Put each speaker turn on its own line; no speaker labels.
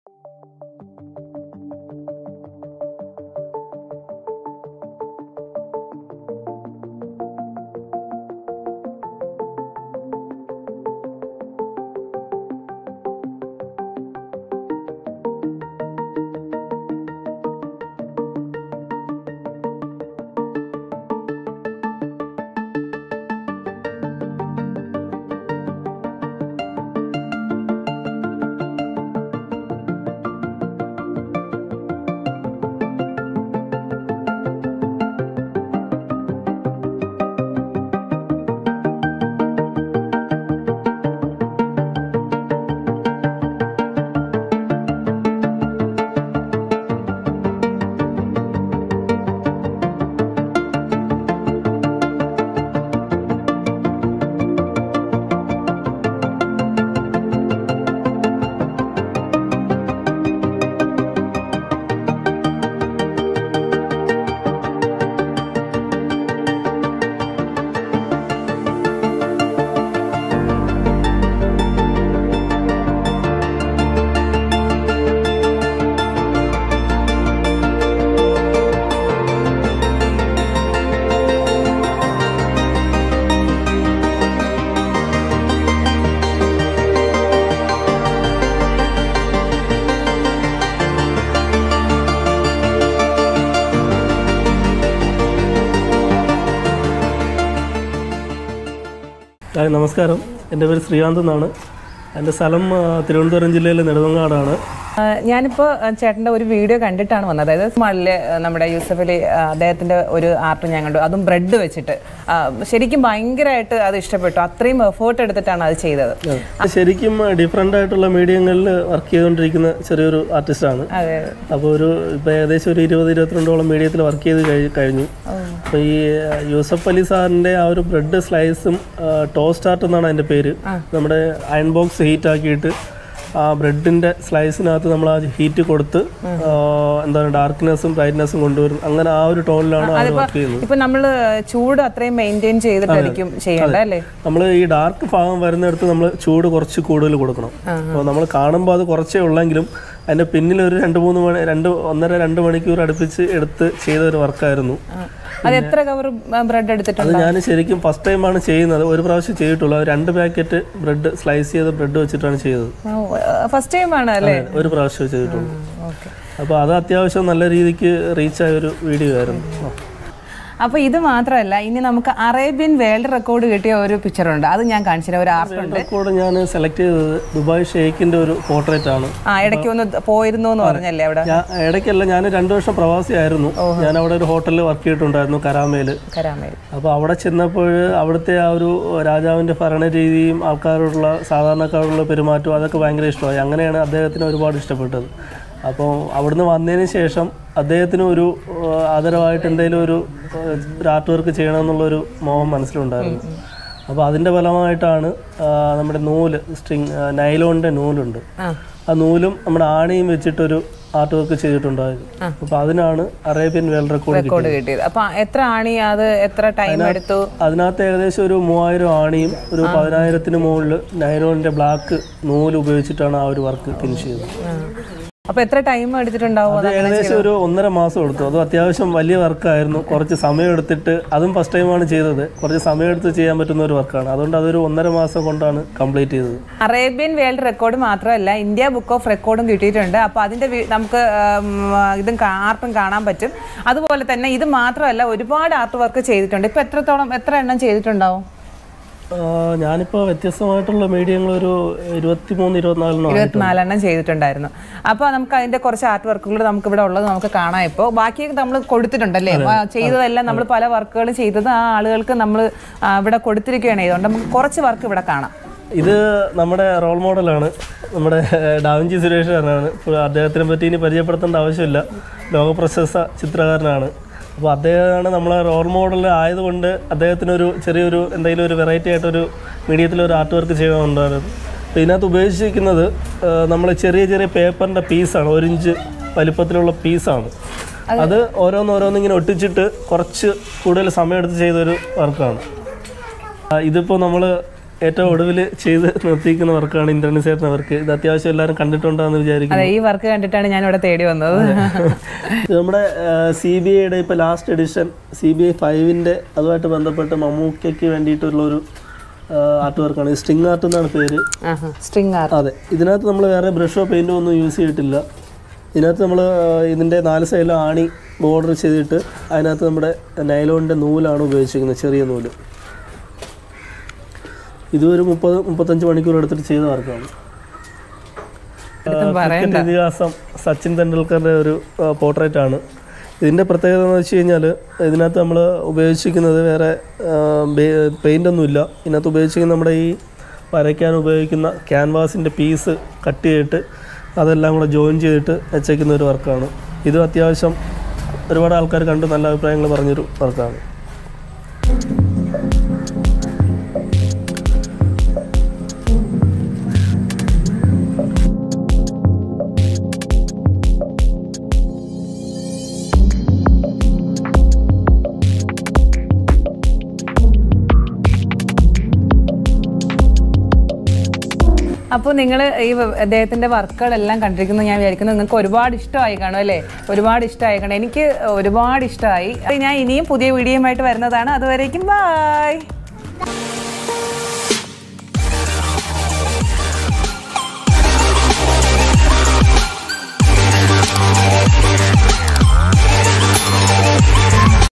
Hi നമസ്കാരം എൻ്റെ പേര് ശ്രീകാന്ത് എന്നാണ് എൻ്റെ സ്ഥലം ആ, തിരുവനന്തപുരം ജില്ലയിലെ നെടുമങ്ങാടാണ്
ആ, ഞാനിപ്പോൾ ആ, ചേട്ടൻ്റെ ഒരു വീഡിയോ കണ്ടിട്ടാണ് വന്നത് അതായത് സ്മാളിലെ നമ്മുടെ യൂസഫ് അലി ആ, അദ്ദേഹത്തിൻ്റെ ഒരു ആർട്ട് ഞാൻ കണ്ടു അതും ബ്രെഡ് വെച്ചിട്ട് ആ, ശരിക്കും ഭയങ്കരമായിട്ട് അത് ഇഷ്ടപ്പെട്ടു അത്രയും എഫേർട്ട് എടുത്തിട്ടാണ് അത് ചെയ്തത്
ശരിക്കും ഡിഫറെൻ്റ് ആയിട്ടുള്ള മീഡിയങ്ങളിൽ വർക്ക് ചെയ്തുകൊണ്ടിരിക്കുന്ന ചെറിയൊരു ആർട്ടിസ്റ്റാണ്
അതെ
അപ്പോൾ ഒരു ഇപ്പോൾ ഏകദേശം ഒരു ഇരുപത് ഇരുപത്തിരണ്ടോളം മീഡിയത്തിൽ വർക്ക് ചെയ്ത് കഴി- കഴിഞ്ഞു അപ്പോൾ ഈ ആ, യൂസഫ് അലി സാറിൻ്റെ ആ ഒരു ബ്രെഡ് സ്ലൈസും ടോസ്റ്റ് ആർട്ട് എന്നാണ് അതിൻ്റെ പേര് നമ്മുടെ അയൺ ബോക്സ് ഹീറ്റ് ആക്കിയിട്ട് ആ ബ്രെഡിൻ്റെ സ്ലൈസിനകത്ത് നമ്മൾ ആ ഹീറ്റ് കൊടുത്ത് ആ, എന്താണ് ഡാർക്ക്നെസ്സും ബ്രൈറ്റ്നെസ്സും കൊണ്ടുവരും അങ്ങനെ ആ ഒരു ടോണിലാണ് അവർ വർക്ക് ചെയ്യുന്നത്
ഇപ്പൊ നമ്മൾ ചൂട് അത്രയും മെയിൻറ്റെയിൻ ചെയ്തിട്ടായിരിക്കും ചെയ്യേണ്ടത് അല്ലേ
നമ്മൾ ഈ ഡാർക്ക് ഭാഗം വരുന്നിടത്ത് നമ്മൾ ചൂട് കുറച്ച് കൂടുതൽ കൊടുക്കണം അപ്പോൾ നമ്മൾ കാണുമ്പോൾ അത് കുറച്ചേ ഉള്ളെങ്കിലും അതിൻ്റെ പിന്നിൽ ഒരു രണ്ട് മൂന്ന് മണി രണ്ട് ഒന്നര രണ്ട് മണിക്കൂർ അടുപ്പിച്ച് എടുത്ത് ചെയ്ത ഒരു വർക്കായിരുന്നു
അത് എത്ര കവർ ബ്രെഡ് എടുത്തിട്ടുണ്ട്
അത് ഞാൻ ശരിക്കും ഫസ്റ്റ് ടൈമാണ് ചെയ്യുന്നത് ഒരു പ്രാവശ്യം ചെയ്തിട്ടുള്ളൂ അത് രണ്ട് പാക്കറ്റ് ബ്രെഡ് സ്ലൈസ് ചെയ്ത ബ്രെഡ് വെച്ചിട്ടാണ് ചെയ്തത്
ഫസ്റ്റ് ടൈം ആണ് അല്ലേ
ഒരു പ്രാവശ്യം ചെയ്തിട്ടുള്ളൂ
ഓക്കെ
അപ്പോൾ അത് അത്യാവശ്യം നല്ല രീതിക്ക് റീച്ചായ ഒരു വീഡിയോ ആയിരുന്നു ആ.
അപ്പൊ ഇത് മാത്രമല്ല ഇനി നമുക്ക് അറേബ്യൻ വേൾഡ് റെക്കോർഡ് കിട്ടിയ ഒരു പിക്ചർ ഉണ്ട് അത് ഞാൻ കാണിച്ചില്ല ഒരു ആർട്ട് ഉണ്ട്
റെക്കോർഡ് ഞാൻ സെലക്ട് ചെയ്തത് ദുബായ് ഷെയ്ഖിൻ്റെ ഒരു പോർട്രേറ്റ് ആണ്
ആ ഇടയ്ക്ക് ഒന്ന് പോയിരുന്നു എന്ന് പറഞ്ഞല്ലേ അവിടെ
ഞാൻ ഇടയ്ക്കല്ല ഞാൻ രണ്ടു വർഷം പ്രവാസിയായിരുന്നു ഞാൻ അവിടെ ഒരു ഹോട്ടലിൽ വർക്ക് ചെയ്തിട്ടുണ്ടായിരുന്നു കരാമയിൽ
കരാമേൽ
അപ്പോൾ അവിടെ ചെന്നപ്പോൾ അവിടുത്തെ ആ ഒരു രാജാവിൻ്റെ ഭരണ രീതിയും ആൾക്കാരോടുള്ള സാധാരണക്കാരോടുള്ള പെരുമാറ്റവും അതൊക്കെ ഭയങ്കര ഇഷ്ടമായി അങ്ങനെയാണ് അദ്ദേഹത്തിന് ഒരുപാട് ഇഷ്ടപ്പെട്ടത് അപ്പോൾ അവിടുന്ന് വന്നതിന് ശേഷം അദ്ദേഹത്തിന് ഒരു ആ, ആദരവായിട്ട് എന്തെങ്കിലും ഒരു ആ, ഒരു ആർട്ട് വർക്ക് ചെയ്യണമെന്നുള്ളൊരു മോഹം മനസ്സിലുണ്ടായിരുന്നു അപ്പോൾ അതിൻ്റെ ഫലമായിട്ടാണ് ആ, നമ്മുടെ നൂല് സ്ട്രിങ് നൈലോണിൻ്റെ നൂലുണ്ട്
ആ
ആ നൂലും നമ്മുടെ ആണിയും വെച്ചിട്ടൊരു ആർട്ട് വർക്ക് ചെയ്തിട്ടുണ്ടായിരുന്നു അപ്പോൾ അതിനാണ് അറേബ്യൻ വേൾഡ് റെക്കോർഡ്
റെക്കോർഡ് കിട്ടിയത് അപ്പൊ എത്ര ആണി അത് എത്ര ടൈം എടുത്തു
അതിനകത്ത് ഏകദേശം ഒരു മൂവായിരം ആണിയും ഒരു പതിനായിരത്തിന് മുകളിൽ നൈലോണിന്റെ ബ്ലാക്ക് നൂല് ഉപയോഗിച്ചിട്ടാണ് ആ ഒരു വർക്ക് ഫിനിഷ് ചെയ്തത്
ആ. അപ്പൊ എത്ര ടൈം എടുത്തിട്ടുണ്ടാവും
അത് ഏകദേശം ഒരു ഒന്നര മാസം എടുത്തു അത് അത്യാവശ്യം വലിയ വർക്കായിരുന്നു കുറച്ച് സമയം എടുത്തിട്ട് അതും ഫസ്റ്റ് ടൈമാണ് ചെയ്തത് കുറച്ച് സമയം എടുത്ത് ചെയ്യാൻ പറ്റുന്ന ഒരു വർക്കാണ് അതുകൊണ്ട് അതൊരു ഒന്നര മാസം കൊണ്ടാണ് കംപ്ലീറ്റ് ചെയ്തത്
അറേബ്യൻ വേൾഡ് റെക്കോർഡ് മാത്രമല്ല ഇന്ത്യ ബുക്ക് ഓഫ് റെക്കോർഡും കിട്ടിയിട്ടുണ്ട് അപ്പോൾ അതിൻ്റെ വി- നമുക്ക് ഉം, ഇതും കാ- ആർട്ടും കാണാൻ പറ്റും അതുപോലെ തന്നെ ഇത് മാത്രമല്ല ഒരുപാട് ആർട്ട് വർക്ക് ചെയ്തിട്ടുണ്ട് ഇപ്പോൾ എത്രത്തോളം എത്ര എണ്ണം ചെയ്തിട്ടുണ്ടാവും
ആ, ഞാനിപ്പോൾ വ്യത്യസ്തമായിട്ടുള്ള മീഡിയങ്ങൾ ഒരു ഇരുപത്തിമൂന്ന് ഇരുപത്തിനാലെണ്ണം
ഇരുപത്തിനാലെണ്ണം ചെയ്തിട്ടുണ്ടായിരുന്നു അപ്പോൾ നമുക്ക് അതിൻ്റെ കുറച്ച് ആർട്ട് വർക്കുകൾ നമുക്ക് ഇവിടെ ഉള്ളത് നമുക്ക് കാണാം ഇപ്പോൾ ബാക്കി നമ്മൾ കൊടുത്തിട്ടുണ്ടല്ലേ അപ്പോൾ ചെയ്തതെല്ലാം നമ്മൾ പല വർക്കുകൾ ചെയ്തത് ആ ആളുകൾക്ക് നമ്മൾ ഇവിടെ കൊടുത്തിരിക്കുകയാണ് ചെയ്തുകൊണ്ട് നമുക്ക് കുറച്ച് വർക്ക് ഇവിടെ കാണാം
ഇത് നമ്മുടെ റോൾ മോഡലാണ് നമ്മുടെ ഡാവിഞ്ചി സുരേഷ് ഇപ്പോൾ അദ്ദേഹത്തിനെ പറ്റി ഇനി പരിചയപ്പെടുത്തേണ്ട ആവശ്യമില്ല ലോകപ്രശസ്ത ചിത്രകാരനാണ് അപ്പോൾ അദ്ദേഹമാണ് നമ്മളെ റോൾ മോഡൽ ആയതുകൊണ്ട് അദ്ദേഹത്തിനൊരു ചെറിയൊരു എന്തെങ്കിലും ഒരു വെറൈറ്റി ആയിട്ടൊരു മീഡിയത്തിലൊരു ആർട്ട് വർക്ക് ചെയ്യണമെന്നുണ്ടായിരുന്നു അപ്പോൾ ഇതിനകത്ത് ഉപയോഗിച്ചിരിക്കുന്നത് നമ്മൾ ചെറിയ ചെറിയ പേപ്പറിൻ്റെ പീസാണ് ഒരു ഇഞ്ച് വലിപ്പത്തിലുള്ള പീസാണ് അത് ഓരോന്നോരോന്ന് ഇങ്ങനെ ഒട്ടിച്ചിട്ട് കുറച്ച് കൂടുതൽ സമയമെടുത്ത് ചെയ്തൊരു വർക്കാണ് ആ, ഇതിപ്പോൾ നമ്മൾ ഏറ്റവും ഒടുവിൽ ചെയ്ത് നിർത്തിയിരിക്കുന്ന വർക്കാണ് ഇന്ദ്രനിസേട്ടൻ വർക്ക് ഇത് അത്യാവശ്യം എല്ലാവരും കണ്ടിട്ടുണ്ടാന്ന് വിചാരിക്കുന്നു
അതെ ഈ വർക്ക് കണ്ടിട്ടാണ് ഞാൻ ഇവിടെ തേടി വന്നത്
ഇത് നമ്മുടെ സി ബി ഐയുടെ ഇപ്പോൾ last edition C B I ഫൈവിൻ്റെ അതുമായിട്ട് ബന്ധപ്പെട്ട് മമ്മൂക്കയ്ക്ക് വേണ്ടിയിട്ടുള്ള ഒരു ആർട്ട് വർക്കാണ് സ്ട്രിങ് ആർട്ട് എന്നാണ് പേര്
സ്ട്രിങ് ആർ
അതെ ഇതിനകത്ത് നമ്മൾ വേറെ ബ്രഷോ പെയിൻറ്റോ ഒന്നും യൂസ് ചെയ്തിട്ടില്ല ഇതിനകത്ത് നമ്മൾ ഇതിൻ്റെ നാല് സൈഡിലും ആണി ബോർഡർ ചെയ്തിട്ട് അതിനകത്ത് നമ്മുടെ നൈലോണിൻ്റെ നൂലാണ് ഉപയോഗിച്ചിരിക്കുന്നത് ചെറിയ നൂല് ഇത് ഒരു മുപ്പത് മുപ്പത്തഞ്ച് മണിക്കൂർ എടുത്തിട്ട് ചെയ്ത വർക്കാണ്
എടുത്തും പറയണ്ട
ക്രിക്കറ്റ് ഇതിഹാസം സച്ചിൻ തെണ്ടുൽക്കറിൻ്റെ ഒരു പോർട്രേറ്റ് ആണ് ഇതിൻ്റെ പ്രത്യേകത എന്ന് വെച്ച് കഴിഞ്ഞാൽ ഇതിനകത്ത് നമ്മൾ ഉപയോഗിച്ചിരിക്കുന്നത് വേറെ പെയിൻ്റ് ഒന്നുമില്ല ഇതിനകത്ത് ഉപയോഗിച്ചിരിക്കുന്ന നമ്മുടെ ഈ വരയ്ക്കാൻ ഉപയോഗിക്കുന്ന ക്യാൻവാസിൻ്റെ പീസ് കട്ട് ചെയ്തിട്ട് അതെല്ലാം കൂടെ ജോയിൻ ചെയ്തിട്ട് വെച്ചേക്കുന്ന ഒരു വർക്കാണ് ഇത് അത്യാവശ്യം ഒരുപാട് ആൾക്കാർ കണ്ട് നല്ല അഭിപ്രായങ്ങൾ പറഞ്ഞൊരു വർക്കാണ്
അപ്പോൾ നിങ്ങൾ ഈ വ- അദ്ദേഹത്തിന്റെ വർക്കുകളെല്ലാം കണ്ടിരിക്കുന്നത് ഞാൻ വിചാരിക്കുന്നു നിങ്ങൾക്ക് ഒരുപാട് ഇഷ്ടമായി കാണും അല്ലേ ഒരുപാട് ഇഷ്ടമായി കാണും എനിക്ക് ഒരുപാട് ഇഷ്ടമായി ഞാൻ ഇനിയും പുതിയ വീഡിയോയുമായിട്ട് വരുന്നതാണ് അതുവരേക്കും ബായ്